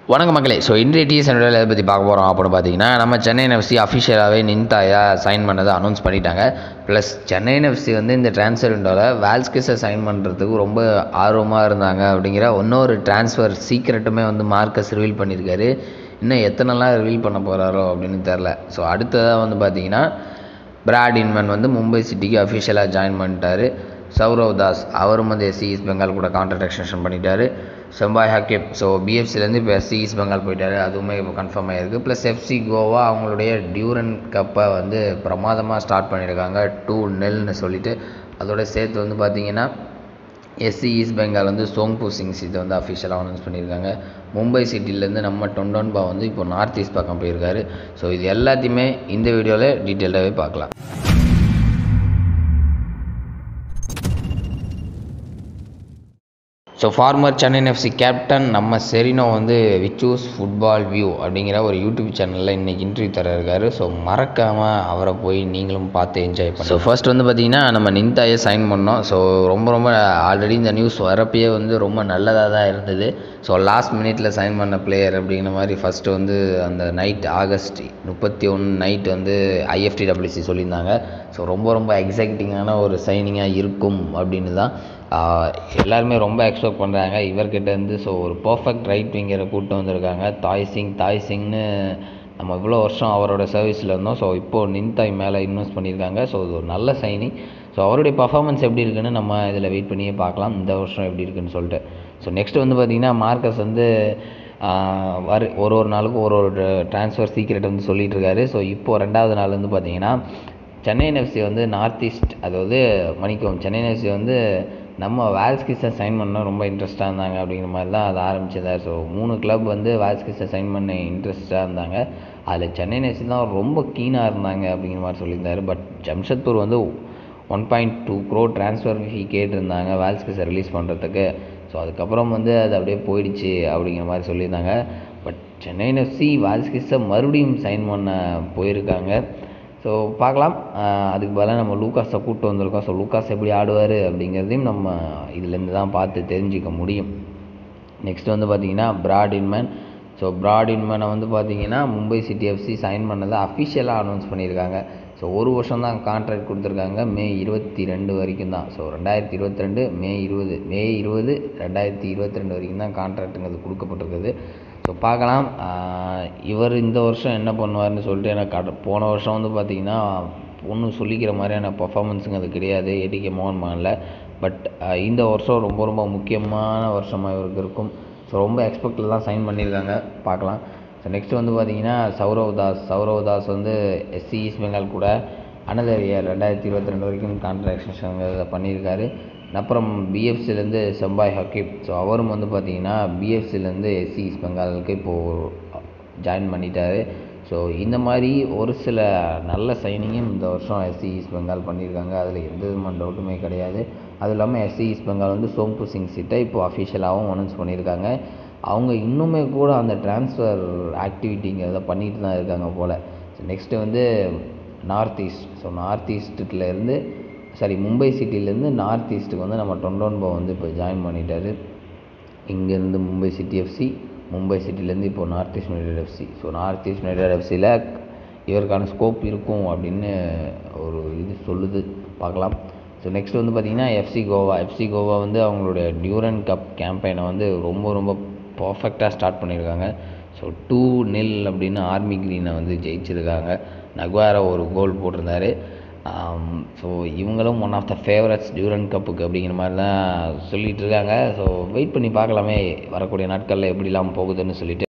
வணக்கம் மக்களே ஸோ இன்றைய டிஎஸ் எதை பற்றி பார்க்க போகிறோம் அப்படின்னு பார்த்தீங்கன்னா நம்ம சென்னை எஃப்சி அஃபிஷியலாகவே நின்தாயா சைன் பண்ணதை அனௌன்ஸ் பண்ணிட்டாங்க ப்ளஸ் சென்னை எஃப்சி வந்து இந்த ட்ரான்ஸ்ஃபர் விண்டோவில் வேல்ஸ்கிஸை சைன் பண்ணுறதுக்கு ரொம்ப ஆர்வமாக இருந்தாங்க அப்படிங்கிற இன்னொரு ட்ரான்ஸ்ஃபர் சீக்கிரட்டுமே வந்து மார்க்கஸ் ரிவீல் பண்ணியிருக்காரு இன்னும் எத்தனைலாம் ரிவீல் பண்ண போகிறாரோ அப்படின்னு தெரில ஸோ அடுத்ததாக வந்து பார்த்தீங்கன்னா பிராட் இன்மன் வந்து மும்பை சிட்டிக்கு அஃபிஷியலாக ஜாயின் பண்ணிட்டாரு சௌரவ் தாஸ் அவரும் வந்து எஸ்சி ஈஸ்ட் பெங்கால் கூட கான்ட்ராக்ட் எக்ஸ்டென்ஷன் பண்ணிட்டாரு செம்பாய் ஹக்கீப் ஸோ பிஎஃப்சிலேருந்து இப்போ எஸ்சி ஈஸ்ட் பெங்கால் போயிட்டாரு அதுவுமே இப்போ கன்ஃபார்ம் ஆகிருக்கு ப்ளஸ் எஃப்சி கோவா அவங்களுடைய டியூரன் கப்பை வந்து பிரமாதமாக ஸ்டார்ட் பண்ணியிருக்காங்க டூ நெல்னு சொல்லிட்டு அதோட சேர்த்து வந்து பார்த்தீங்கன்னா எஸ்சி ஈஸ்ட் பெங்கால் வந்து சோங்பூ சிங்ஸ் இதை வந்து அஃபிஷியலாக அனௌன்ஸ் பண்ணியிருக்காங்க மும்பை சிட்டிலேருந்து நம்ம டொண்டோன்பா வந்து இப்போ நார்த் ஈஸ்ட் பக்கம் போயிருக்காரு ஸோ இது எல்லாத்தையுமே இந்த வீடியோவில் டீட்டெயிலாகவே பார்க்கலாம் so former Chennai FC captain நம்ம செரினோ வந்து விச்சூஸ் ஃபுட்பால் வியூ அப்படிங்கிற ஒரு யூடியூப் சேனலில் இன்றைக்கி இன்டர்வியூ தர இருக்காரு ஸோ மறக்காமல் அவரை போய் நீங்களும் பார்த்து என்ஜாய் பண்ணுங்க ஸோ ஃபர்ஸ்ட் வந்து பார்த்தீங்கன்னா நம்ம நின்தாயை சைன் பண்ணோம் ஸோ ரொம்ப ரொம்ப ஆல்ரெடி இந்த நியூஸ் வரப்பயே வந்து ரொம்ப நல்லதாக தான் இருந்தது ஸோ லாஸ்ட் மினிட்ல சைன் பண்ண பிளேயர் அப்படிங்கிற மாதிரி ஃபஸ்ட்டு வந்து அந்த நைட் ஆகஸ்ட் முப்பத்தி ஒன்று நைட் வந்து ஐஎஃப்டிடபிள்யூசி சொல்லியிருந்தாங்க ஸோ ரொம்ப ரொம்ப எக்ஸைட்டிங்கான ஒரு சைனிங்காக இருக்கும் அப்படின்னு தான் எல்லாருமே ரொம்ப எக்ஸ்பெக்ட் பண்ணுறாங்க இவர்கிட்ட இருந்து ஸோ ஒரு பர்ஃபெக்ட் ரைட் விங்கரை கூப்பிட்டு வந்திருக்காங்க தாய் சிங் தாய் சிங்னு நம்ம இவ்வளோ வருஷம் அவரோட சர்வீஸில் இருந்தோம் ஸோ இப்போது நின்தாய் மேலே இன்வெஸ்ட் பண்ணியிருக்காங்க ஸோ இது ஒரு நல்ல சைனிங் ஸோ அவருடைய பர்ஃபார்மன்ஸ் எப்படி இருக்குன்னு நம்ம இதில் வெயிட் பண்ணியே பார்க்கலாம் இந்த வருஷம் எப்படி இருக்குன்னு சொல்லிட்டு ஸோ நெக்ஸ்ட் வந்து பார்த்திங்கன்னா மார்க்கஸ் வந்து வர ஒரு ஒரு நாளுக்கும் ஒரு ஒரு ட்ரான்ஸ்ஃபர் சீக்ரெட் வந்து சொல்லிகிட்டு இருக்காரு ஸோ இப்போது ரெண்டாவது நாள் வந்து பார்த்திங்கன்னா சென்னை எஃப்சி வந்து நார்த் ஈஸ்ட் அதாவது மணிக்கம் சென்னை எஃப்சி வந்து நம்ம வேல்ஸ்கிஸை சைன் பண்ண ரொம்ப இன்ட்ரெஸ்ட்டாக இருந்தாங்க அப்படிங்கிற மாதிரி தான் அது ஆரம்பிச்சதார் ஸோ மூணு கிளப் வந்து வேல்ஸ்கிஸை சைன் பண்ண இன்ட்ரெஸ்ட்டாக இருந்தாங்க அதில் சென்னை எஃப்சி தான் ரொம்ப கீனாக இருந்தாங்க அப்படிங்கிற மாதிரி சொல்லியிருந்தாரு பட் ஜம்ஷத்பூர் வந்து one point two crore transfer fee கேட்டிருந்தாங்க வேல்ஸ்கிஸை ரிலீஸ் பண்ணுறதுக்கு ஸோ அதுக்கப்புறம் வந்து அது அப்படியே போயிடுச்சு அப்படிங்கிற மாதிரி சொல்லியிருந்தாங்க பட் சென்னை எஃப்சி வேல்ஸ்கிஸை மறுபடியும் சைன் பண்ண போயிருக்காங்க ஸோ பார்க்கலாம் அதுக்கு பதிலாக நம்ம லூக்காஸை கூப்பிட்டு வந்திருக்கோம் ஸோ லூக்காஸ் எப்படி ஆடுவார் அப்படிங்கிறதையும் நம்ம இதுலேருந்து தான் பார்த்து தெரிஞ்சிக்க முடியும் நெக்ஸ்ட் வந்து பார்த்திங்கன்னா பிராட் இன்மேன் ஸோ பிராட் இன்மேனை வந்து பார்த்திங்கன்னா மும்பை சிட்டி எஃப்சி சைன் பண்ணதை அஃபிஷியலாக அனௌன்ஸ் பண்ணியிருக்காங்க ஸோ ஒரு வருஷம் தான் கான்ட்ராக்ட் கொடுத்துருக்காங்க மே இருபத்தி ரெண்டு வரைக்கும் தான் ஸோ ரெண்டாயிரத்தி இருபத்தி ரெண்டு மே இருபது மே இருபது ரெண்டாயிரத்தி இருபத்தி ரெண்டு வரைக்கும் தான் கான்ட்ராக்ட்டுங்கிறது கொடுக்கப்பட்டிருக்குது ஸோ பார்க்கலாம் இவர் இந்த வருஷம் என்ன பண்ணுவார்னு சொல்லிட்டு எனக்கு கட போன வருஷம் வந்து பார்த்திங்கன்னா ஒன்றும் சொல்லிக்கிற மாதிரியான பர்ஃபாமன்ஸுங்க அது கிடையாது ஏடிகே மோகன் மகனில் பட் இந்த வருஷம் ரொம்ப ரொம்ப முக்கியமான வருஷமாக இவருக்கு இருக்கும் ஸோ ரொம்ப எக்ஸ்பெக்டில் தான் சைன் பண்ணியிருக்காங்க பார்க்கலாம் ஸோ நெக்ஸ்ட் வந்து பார்த்திங்கன்னா சௌரவ் தாஸ் சௌரவ் தாஸ் வந்து எஸ்சி ஈஸ்ட் பெங்கால் கூட அனதர் இயர் ரெண்டாயிரத்தி இருபத்தி ரெண்டு வரைக்கும் கான்ட்ராக்ட் எக்ஸ்டென்ஷன் பண்ணியிருக்காரு அப்புறம் பிஎஃப்சிலேருந்து செம்பாய் ஹக்கீப் ஸோ அவரும் வந்து பார்த்தீங்கன்னா பிஎஃப்சிலேருந்து எஸ்சி ஈஸ்ட் பெங்காலுக்கு இப்போது ஜாயின் பண்ணிட்டாரு ஸோ இந்த மாதிரி ஒரு சில நல்ல சைனிங்கும் இந்த வருஷம் எஸ்சி ஈஸ்ட் பெங்கால் பண்ணியிருக்காங்க அதில் எந்த விதமான டவுட்டுமே கிடையாது அதுவும் இல்லாமல் எஸ்சி ஈஸ்ட் பெங்கால் வந்து சோம்பு சிங் சீட்டை இப்போது அஃபிஷியலாகவும் அனௌன்ஸ் பண்ணியிருக்காங்க அவங்க இன்னுமே கூட அந்த ட்ரான்ஸ்ஃபர் ஆக்டிவிட்டிங்கிறத பண்ணிட்டு தான் இருக்காங்க போல் ஸோ நெக்ஸ்ட்டு வந்து நார்த் ஈஸ்ட் ஸோ நார்த் ஈஸ்ட்டுலேருந்து சாரி மும்பை சிட்டிலேருந்து நார்த் ஈஸ்ட்டுக்கு வந்து நம்ம டொண்டோன்பா வந்து இப்போ ஜாயின் பண்ணிட்டாரு இங்கேருந்து மும்பை சிட்டி எஃப்சி மும்பை சிட்டிலேருந்து இப்போது north east united FC so north east united எஃப்சியில் இவருக்கான ஸ்கோப் இருக்கும் அப்படின்னு ஒரு இது சொல்லுது பார்க்கலாம் ஸோ நெக்ஸ்ட் வந்து பார்த்திங்கன்னா எஃப்சி கோவா எஃப்சி கோவா வந்து அவங்களுடைய டியூரன் கப் கேம்பெயினை வந்து ரொம்ப ரொம்ப பர்ஃபெக்டாக ஸ்டார்ட் பண்ணியிருக்காங்க ஸோ டூ நில் அப்படின்னு ஆர்மி க்ரீனை வந்து ஜெயிச்சிருக்காங்க நக்வாரா ஒரு கோல் போட்டிருந்தாரு ஸோ இவங்களும் one of the favourites Durand கப்புக்கு அப்படிங்கிற மாதிரி தான் சொல்லிகிட்டு இருக்காங்க ஸோ வெயிட் பண்ணி பார்க்கலாமே வரக்கூடிய நாட்களில் எப்படிலாம் போகுதுன்னு சொல்லிட்டு